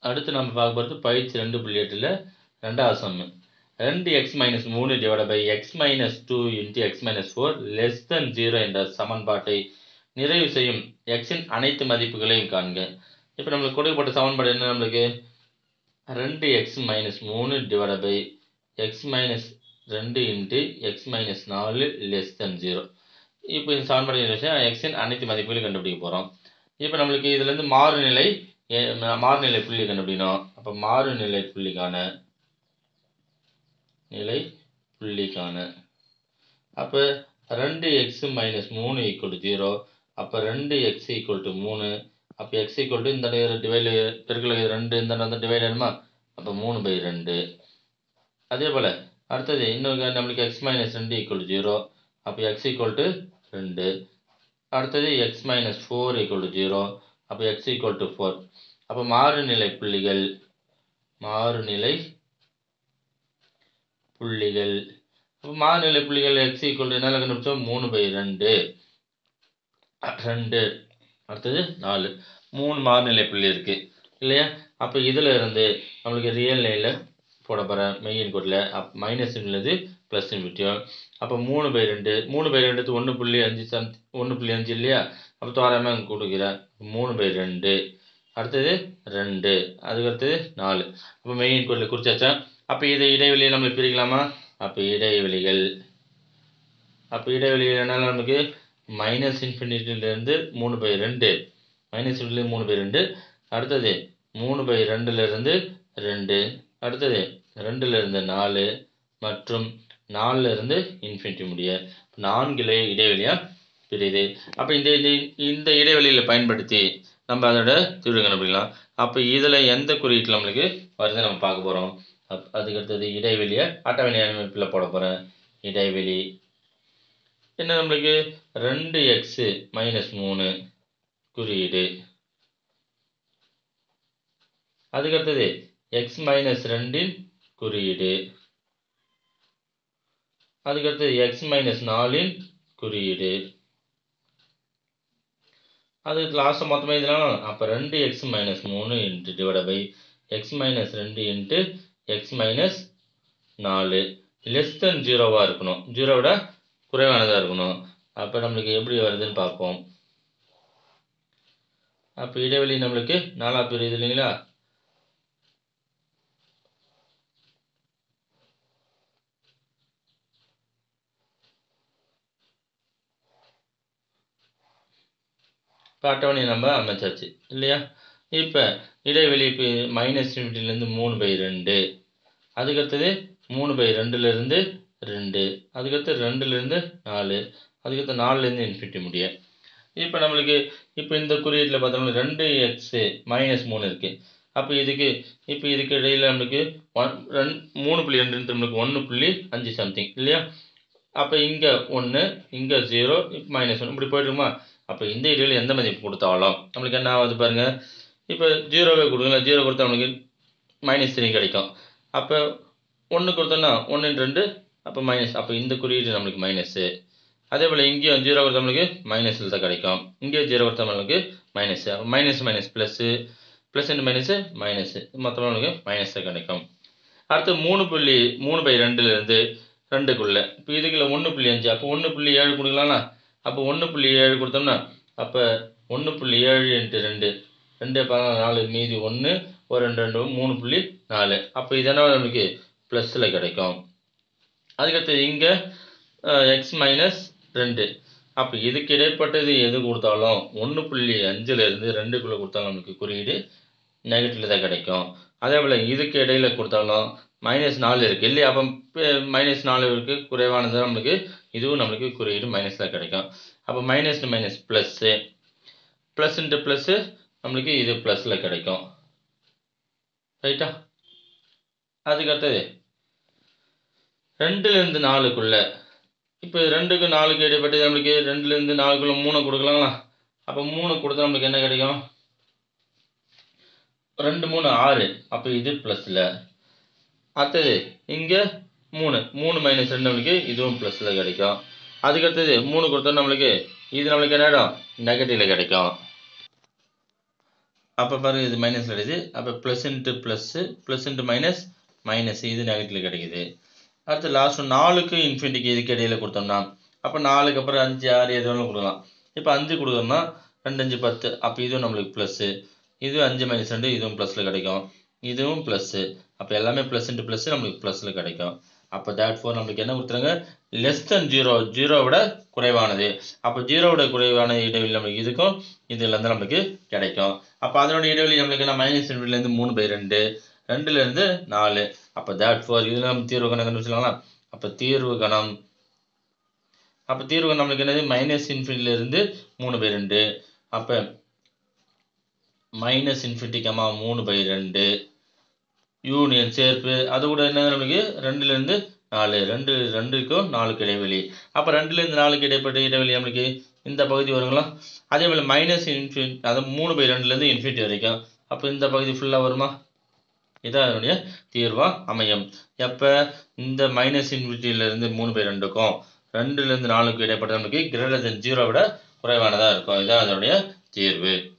அடுத்து நம்ம பார்க்க போகிறது பயிற்சி ரெண்டு புள்ளி எட்டில் ரெண்டாவது சம்மு ரெண்டு எக்ஸ் மைனஸ் மூணு divide by x minus two into x minus four less than zero என்ற சமன்பாட்டை நிறைவு செய்யும் எக்ஸின் அனைத்து மதிப்புகளையும் காண்க இப்போ நம்மளுக்கு கொடுக்கப்பட்ட சமன்பாடு என்ன நம்மளுக்கு ரெண்டு எக்ஸ் மைனஸ் மூணு டிவைட் பை எக்ஸ் மைனஸ் ரெண்டு இன்ட்டு எக்ஸ் மைனஸ் நாலு லெஸ் தென் ஜீரோ இப்போ இந்த சமன்பாடு விஷயம் எக்ஸின் அனைத்து மதிப்புகளையும் கண்டுபிடிக்க போகிறோம் இப்போ நம்மளுக்கு இதுலேருந்து மாறுநிலை எ- மாறுநிலை புள்ளி கண்டுபிடிக்கணும் அப்போ மாறுநிலை புள்ளிக்கான நிலை புள்ளிக்கான அப்போ ரெண்டு எக்ஸ் மைனஸ் மூணு ஈக்குவல் டு ஜீரோ அப்போ ரெண்டு எக்ஸ் ஈக்குவல் டு மூணு அப்போ எக்ஸ் ஈக்குவல் டு இந்த டிவைடு பெருக்கல் ரெண்டு இந்த வந்து டிவைட் ஆகுமா அப்போ மூணு பை ரெண்டு அதே போல் அடுத்தது இன்னொரு நம்மளுக்கு எக்ஸ் மைனஸ் ரெண்டு ஈக்குவல் டு ஜீரோ அப்போ எக்ஸ் ஈக்குவல் டு ரெண்டு அடுத்தது x minus four equal to zero அப்போ எக்ஸ் ஈக்குவல் டு ஃபோர் அப்போ மாறுநிலை புள்ளிகள் மாறுநிலை புள்ளிகள் அப்போ மாறுநிலை புள்ளிகள் எக்ஸ் ஈக்குவல் டு என்ன கண்டுபிடிச்சோம் மூணு பை ரெண்டு ரெண்டு அடுத்தது நாலு மூணு மாறுநிலை புள்ளி இருக்குது இல்லையா அப்போ இதில் இருந்து நம்மளுக்கு ரியல் லைனில் போட போகிறேன் மெயின் கோட்டில் அப் மைனஸ் உள்ளது ப்ளஸ் விட்டியும் அப்போ மூணு பை ரெண்டு மூணு பை ரெண்டு ஒன்று புள்ளி அஞ்சு சம் ஒன்று புள்ளி அஞ்சு இல்லையா அப்போ தோராயமாக இங்கே கொடுக்குறேன் மூணு பை ரெண்டு அடுத்தது ரெண்டு அதுக்கு அடுத்தது நாலு அப்போ மெயின் கோட்டில் குறிச்சாச்சா அப்போ இதை இடைவெளியை நம்ம பிரிக்கலாமா அப்போ இடைவெளிகள் அப்போ இடைவெளிகள் என்ன நமக்கு மைனஸ் இன்ஃபினிட்டிலேருந்து மூணு பை ரெண்டு மைனஸ் இன்ஃபினிட்டிலேருந்து மூணு பை ரெண்டு அடுத்தது மூணு பை ரெண்டுலேருந்து ரெண்டு அடுத்தது ரெண்டுலேருந்து நாலு மற்றும் நாலுல இருந்து இன்ஃபினிட்டி முடிய நான்கிலே இடைவெளியாக பிரியுது அப்போ இந்த இந்த இந்த இடைவெளியில் பயன்படுத்தி நம்ம அதோட தீர்வு கண்டுபிடிக்கலாம் அப்போ இதில் எந்த குறியீட்டில் நம்மளுக்கு வருது நம்ம பார்க்க போகிறோம் அப் அதுக்கு அடுத்தது இடைவெளியை அட்டவணை அமைப்பில் போட போகிறேன் இடைவெளி என்ன நம்மளுக்கு ரெண்டு எக்ஸு மைனஸ் மூணு குறியீடு அதுக்கு அடுத்தது எக்ஸ் மைனஸ் ரெண்டின் குறியீடு அதுக்கு அடுத்தது எக்ஸ் மைனஸ் நாலின் குறியீடு அதுக்கு லாஸ்ட்டு மொத்தமாக இதெல்லாம் அப்போ ரெண்டு எக்ஸ் மைனஸ் மூணு into divide by x minus ரெண்டு இன்ட்டு எக்ஸ் மைனஸ் நாலு லெஸ் தென் ஜீரோவாக இருக்கணும் ஜீரோவோட குறைவானதாக இருக்கணும் அப்போ நம்மளுக்கு எப்படி வருதுன்னு பார்ப்போம் அப்போ இடைவெளி நம்மளுக்கு நாலா பிரியுது இல்லைங்களா இப்போ அட்டவணை நம்ம அமைச்சாச்சு இல்லையா இப்போ இடைவெளி இப்போ மைனஸ் இன்ஃபினிட்டிலேருந்து மூணு பை ரெண்டு அதுக்கடுத்தது மூணு பை ரெண்டுலேருந்து ரெண்டு அதுக்கடுத்து ரெண்டுலேருந்து நாலு அதுக்கடுத்து நாலுலேருந்து இன்ஃபினிட்டி முடிய இப்போ நம்மளுக்கு இப்போ இந்த குறியீட்டில் பார்த்தோம்னா ரெண்டு எக்ஸு மைனஸ் மூணு இருக்குது அப்போ இதுக்கு இப்போ இதுக்கு இடையில் நம்மளுக்கு ஒன் ரெண் மூணு புள்ளி ரெண்டு நம்மளுக்கு ஒன்று புள்ளி அஞ்சு சம்திங் இல்லையா அப்போ இங்கே ஒன்று இங்கே ஜீரோ இப்போ மைனஸ் ஒன்று இப்படி போய்ட்டுருமா அப்போ இந்த இடையில எந்த மதிப்பு கொடுத்தாலும் நம்மளுக்கு என்ன ஆகுது பாருங்கள் இப்போ ஜீரோவே கொடுங்களா ஜீரோ கொடுத்தா நம்மளுக்கு மைனஸ் த்ரீ கிடைக்கும் அப்போ ஒன்று கொடுத்தோன்னா ஒன்று ரெண்டு அப்போ மைனஸ் அப்போ இந்த குறியீடு நம்மளுக்கு மைனஸு அதே போல் இங்கேயும் ஜீரோ கொடுத்தா நம்மளுக்கு மைனஸில் தான் கிடைக்கும் இங்கேயும் ஜீரோ கொடுத்தா நம்மளுக்கு மைனஸு அப்போ minus minus plus plus into minus minus மொத்தமாக நம்மளுக்கு மைனஸ் தான் கிடைக்கும் அடுத்து மூணு புள்ளி மூணு பை ரெண்டுலேருந்து ரெண்டுக்குள்ளே இப்போ இதுக்குள்ள ஒன்று புள்ளி அஞ்சு அப்போ ஒன்று புள்ளி ஏழு கொடுக்கலாம்னா அப்போ ஒன்று புள்ளி ஏழு கொடுத்தோம்னா அப்போ ஒன்று புள்ளி ஏழு இன்ட்டு ரெண்டு ரெண்டு பதினாலு நாலு மீதி ஒன்று ஒரு ரெண்டு ரெண்டு மூணு புள்ளி நாலு அப்போ இதனால் நம்மளுக்கு ப்ளஸில் கிடைக்கும் அதுக்கடுத்து இங்கே எக்ஸ் மைனஸ் ரெண்டு அப்போ இதுக்கு இடைப்பட்டது எது கொடுத்தாலும் ஒன்று புள்ளி அஞ்சுலேருந்து ரெண்டுக்குள்ளே கொடுத்தாலும் நமக்கு குறியீடு நெகட்டிவ் தான் கிடைக்கும் அதே போல் இதுக்கு இடையில கொடுத்தாலும் மைனஸ் நாலு இருக்குது இல்லையா அப்போ மைனஸ் நாலு இருக்குது குறைவானது நம்மளுக்கு இதுவும் நம்மளுக்கு குறியீடு மைனஸில் கிடைக்கும் அப்போ minus minus plus plus into plus நம்மளுக்கு இது ப்ளஸில் கிடைக்கும் ரைட்டா அதுக்கு அடுத்தது ரெண்டுலேருந்து நாலுக்குள்ள இப்போ ரெண்டுக்கு நாலுக்கு இடைப்பட்டது நம்மளுக்கு ரெண்டுலேருந்து நாலுக்குள்ள மூணு கொடுக்கலாங்களா அப்போ மூணு கொடுத்தா நம்மளுக்கு என்ன கிடைக்கும் ரெண்டு மூணு ஆறு அப்போ இது ப்ளஸில் அடுத்தது இங்கே மூணு மூணு மைனஸ் ரெண்டு நம்மளுக்கு இதுவும் ப்ளஸில் கிடைக்கும் அதுக்கடுத்தது மூணு கொடுத்தா நம்மளுக்கு இது நம்மளுக்கு என்ன ஆகிடும் நெகட்டிவில் கிடைக்கும் அப்போ பாருங்க இது மைனஸ் கிடைக்குது அப்போ plus into plus plus into minus minus இது நெகட்டிவ் கிடைக்குது அடுத்து லாஸ்ட் நாலுக்கு இன்ஃபினிட்டிக்கு இதுக்கு இடையில கொடுத்தோம்னா அப்போ நாலுக்கு அப்புறம் அஞ்சு ஆறு எது வேணாலும் கொடுக்கலாம் இப்போ அஞ்சு கொடுக்குறோம்னா ரெண்டு அஞ்சு பத்து அப்போ இதுவும் நம்மளுக்கு ப்ளஸ்ஸு இதுவும் அஞ்சு மைனஸ் ரெண்டு இதுவும் ப்ளஸில் கிடைக்கும் இதுவும் ப்ளஸ்ஸு அப்போ எல்லாமே ப்ளஸ் இன்ட்டு ப்ளஸ் நம்மளுக்கு ப்ளஸில் கிடைக்கும் அப்போ தேட் ஃபோர் நம்மளுக்கு என்ன கொடுத்துருங்க லெஸ் தென் ஜீரோ ஜீரோ விட குறைவானது அப்போ ஜீரோவோட குறைவான இடைவெளி நம்மளுக்கு இதுக்கும் இதுலேருந்து நம்மளுக்கு கிடைக்கும் அப்போ அதனோட இடைவெளி நம்மளுக்கு என்ன மைனஸ் இன்ஃபினிட்டிலேருந்து மூணு பை ரெண்டு ரெண்டுலேருந்து நாலு அப்போ தேட் ஃபோர் இதில் நம்ம தீர்வு கணம் கண்டுபிடிச்சலாங்களா அப்போ தீர்வு கணம் அப்போ தீர்வு கணம் நம்மளுக்கு என்னது மைனஸ் இன்ஃபினிட்டிலேருந்து மூணு பை ரெண்டு அப்போ மைனஸ் இன்ஃபினிட்டி கமா மூணு பை ரெண்டு யூனியன் சேர்ப்பு அது கூட என்ன நம்மளுக்கு ரெண்டுலேருந்து நாலு ரெண்டு ரெண்டுக்கும் நாலுக்கு இடைவெளி அப்போ ரெண்டுலேருந்து நாலுக்கு இடைப்பட்ட இடைவெளி நம்மளுக்கு இந்த பகுதி வருங்களா அதே மாதிரி மைனஸ் இன்ஃபினிட் அதாவது மூணு பை ரெண்டுலேருந்து இன்ஃபினிட்டி வரைக்கும் அப்போ இந்த பகுதி ஃபுல்லாக வருமா இதான் அதனுடைய தீர்வாக அமையும் எப்போ இந்த மைனஸ் இன்ஃபினிட்டியிலேருந்து மூணு பை ரெண்டுக்கும் ரெண்டுலேருந்து நாலுக்கு இடைப்பட்ட நமக்கு கிரேட்டர் தென் ஜீரோ விட குறைவானதாக இருக்கும் இதான் அதனுடைய தீர்வு